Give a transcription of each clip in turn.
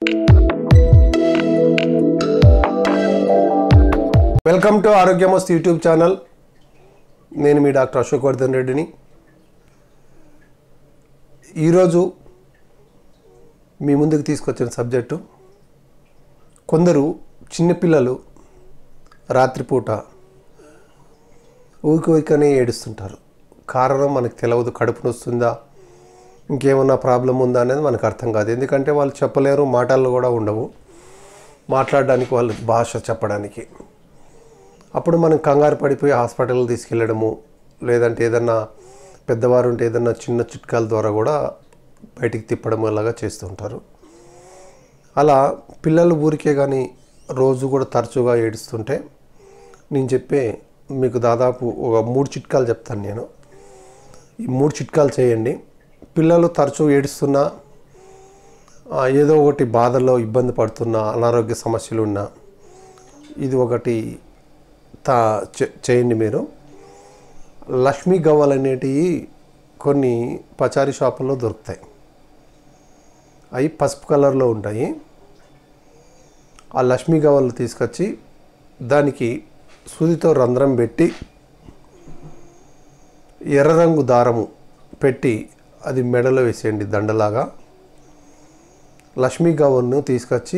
welcome to Arogyamasth YouTube channel నేను మీ doctor Ashok Vardhan రెడ్డిని ఈరోజు మీ ముందుకు తీసుకొచ్చిన సబ్జెక్టు కొందరు చిన్నపిల్లలు రాత్రిపూట ఊరికి ఊరికనే ఏడుస్తుంటారు కారణం మనకు తెలియదు కడుపు నొస్తుందా ఇంకేమన్నా ప్రాబ్లం ఉందా అనేది మనకు అర్థం కాదు ఎందుకంటే వాళ్ళు చెప్పలేరు మాటలు కూడా ఉండవు మాట్లాడడానికి వాళ్ళు భాష చెప్పడానికి అప్పుడు మనం కంగారు పడిపోయి హాస్పిటల్ తీసుకెళ్ళడము లేదంటే ఏదన్నా పెద్దవారు ఉంటే ఏదన్నా చిన్న చిట్కాల ద్వారా కూడా బయటికి తిప్పడం అలాగా చేస్తుంటారు అలా పిల్లలు ఊరికే కానీ రోజు కూడా తరచుగా ఏడుస్తుంటే నేను చెప్పే మీకు దాదాపు ఒక మూడు చిట్కాలు చెప్తాను నేను ఈ మూడు చిట్కాలు చేయండి పిల్లలు తరచూ ఏడుస్తున్నా ఆ, ఏదో ఒకటి బాధల్లో ఇబ్బంది పడుతున్నా అనారోగ్య సమస్యలు ఉన్నా ఇది ఒకటి తా చే- చేయండి మీరు లక్ష్మీ గవ్వలు అనేటివి కొన్ని పచారీ షాపుల్లో దొరుకుతాయి అవి పసుపు కలర్లో ఉంటాయి ఆ లక్ష్మీ గవ్వలు తీసుకొచ్చి దానికి సూదితో రంధ్రం పెట్టి ఎర్ర రంగు దారము పెట్టి అది మెడలో వేసేయండి దండలాగా లక్ష్మీ గవ్వను తీసుకొచ్చి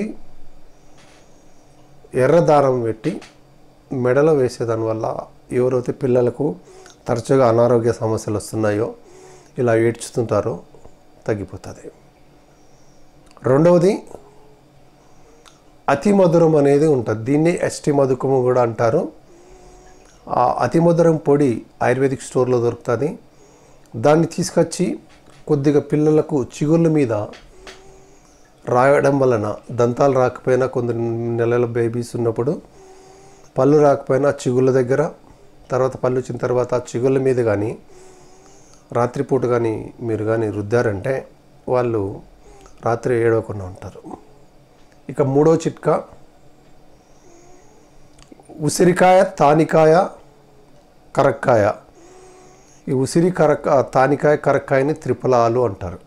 ఎర్ర దారం పెట్టి మెడలో వేసేదాని వల్ల ఎవరైతే పిల్లలకు తరచుగా అనారోగ్య సమస్యలు వస్తున్నాయో ఇలా ఏడ్చుతుంటారో తగ్గిపోతుంది రెండవది అతి మధురం అనేది ఉంటుంది దీన్ని ఎస్టి మధుకము కూడా అంటారు ఆ అతి మధురం పొడి ఆయుర్వేదిక్ స్టోర్లో దొరుకుతుంది దాన్ని తీసుకొచ్చి కొద్దిగా పిల్లలకు చిగుళ్ళ మీద రాయడం వలన దంతాలు రాకపోయినా కొంత నెలల బేబీస్ ఉన్నప్పుడు పళ్ళు రాకపోయినా చిగుళ్ళ దగ్గర తర్వాత పళ్ళు వచ్చిన తర్వాత ఆ చిగుళ్ళ మీద కానీ రాత్రిపూట కానీ మీరు కానీ రుద్దారంటే వాళ్ళు రాత్రి ఏడవకుండా ఉంటారు ఇక మూడో చిట్కా ఉసిరికాయ తానికాయ కరక్కాయ ఈ ఉసిరి కరక్క తానికాయ కరక్కాయని త్రిఫలాలు అంటారు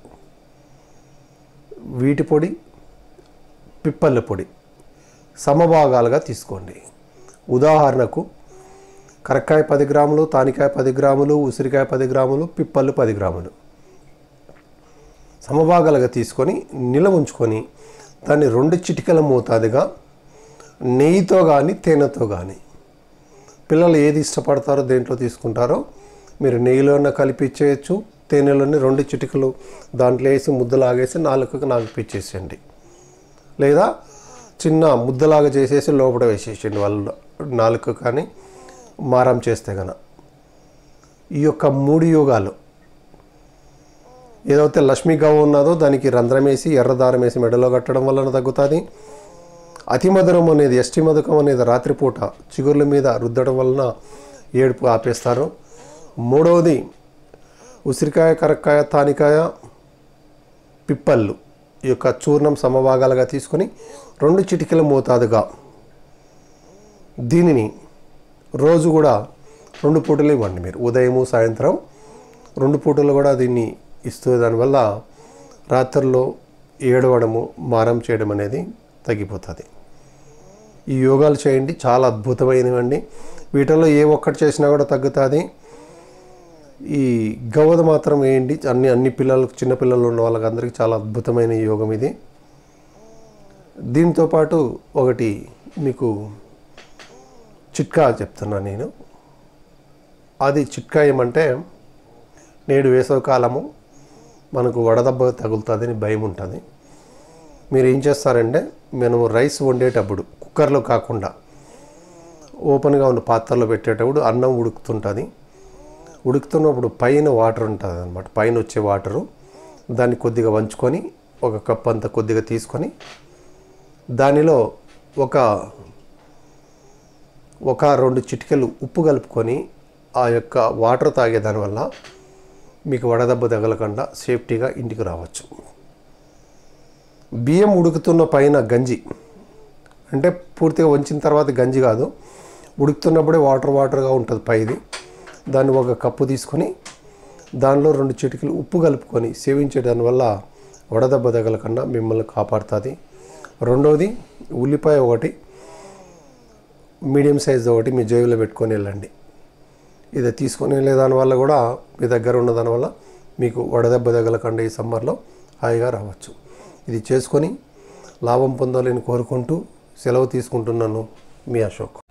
వీటి పొడి పిప్పళ్ళ పొడి సమభాగాలుగా తీసుకోండి ఉదాహరణకు కరక్కాయ పది గ్రాములు తానికాయ పది గ్రాములు ఉసిరికాయ పది గ్రాములు పిప్పళ్ళు పది గ్రాములు సమభాగాలుగా తీసుకొని నిలవ ఉంచుకొని దాన్ని రెండు చిటికల మోతాదుగా నెయ్యితో కానీ తేనెతో కానీ పిల్లలు ఏది ఇష్టపడతారో దేంట్లో తీసుకుంటారో మీరు నెయ్యిలోనే కలిపి ఇచ్చేయచ్చు తేనెలోని రెండు చిటికలు దాంట్లో వేసి ముద్దలాగేసి నాలుకకు నాగిపిచ్చేసేయండి లేదా చిన్న ముద్దలాగా చేసేసి లోపల వేసేసేయండి వాళ్ళు నాలుక కానీ మారం చేస్తే గన ఈ యొక్క మూడు యోగాలు ఏదైతే లక్ష్మీ గవ్వ ఉన్నదో దానికి రంధ్రం వేసి ఎర్ర దారం వేసి మెడలో కట్టడం వలన తగ్గుతుంది అతి మధురం అనేది ఎస్టి మధుకం అనేది రాత్రిపూట చిగుర్ల మీద రుద్దడం వలన ఏడుపు ఆపేస్తారు మూడవది ఉసిరికాయ కరక్కాయ తానికాయ పిప్పళ్ళు ఈ యొక్క చూర్ణం సమభాగాలుగా తీసుకొని రెండు చిటికెల మోతాదుగా దీనిని రోజు కూడా రెండు పూటలు ఇవ్వండి మీరు ఉదయము సాయంత్రం రెండు పూటలు కూడా దీన్ని ఇస్తూ దానివల్ల రాత్రుల్లో ఏడవడము మారం చేయడం అనేది తగ్గిపోతుంది ఈ యోగాలు చేయండి చాలా అద్భుతమైనవండి వీటిల్లో ఏ ఒక్కటి చేసినా కూడా తగ్గుతుంది ఈ గవద మాత్రం వేయండి అన్ని అన్ని పిల్లలకు చిన్న పిల్లలు ఉన్న వాళ్ళకి అందరికీ చాలా అద్భుతమైన యోగం ఇది దీంతో పాటు ఒకటి మీకు చిట్కా చెప్తున్నా నేను అది చిట్కా ఏమంటే నేడు వేసవకాలము మనకు వడదెబ్బ తగులుతుందని భయం ఉంటుంది మీరు ఏం చేస్తారంటే మేము రైస్ వండేటప్పుడు కుక్కర్లో కాకుండా ఓపెన్గా ఉన్న పాత్రలో పెట్టేటప్పుడు అన్నం ఉడుకుతుంటుంది ఉడుకుతున్నప్పుడు పైన వాటర్ ఉంటుంది అనమాట పైన వచ్చే వాటరు దాన్ని కొద్దిగా వంచుకొని ఒక కప్ అంత కొద్దిగా తీసుకొని దానిలో ఒక ఒక రెండు చిటికెలు ఉప్పు కలుపుకొని ఆ యొక్క వాటర్ తాగేదాని వల్ల మీకు వడదెబ్బ తగలకుండా సేఫ్టీగా ఇంటికి రావచ్చు బియ్యం ఉడుకుతున్న పైన గంజి అంటే పూర్తిగా వంచిన తర్వాత గంజి కాదు ఉడుకుతున్నప్పుడే వాటర్ వాటర్గా ఉంటుంది పైది దాన్ని ఒక కప్పు తీసుకొని దానిలో రెండు చిటికలు ఉప్పు కలుపుకొని సేవించే దానివల్ల వడదెబ్బ తగలకుండా మిమ్మల్ని కాపాడుతుంది రెండోది ఉల్లిపాయ ఒకటి మీడియం సైజ్ ఒకటి మీ జేబులో పెట్టుకొని వెళ్ళండి ఇది తీసుకొని వెళ్ళే దానివల్ల కూడా మీ దగ్గర ఉన్న దానివల్ల మీకు వడదెబ్బ తగలకుండా ఈ సమ్మర్లో హాయిగా రావచ్చు ఇది చేసుకొని లాభం పొందాలని కోరుకుంటూ సెలవు తీసుకుంటున్నాను మీ అశోక్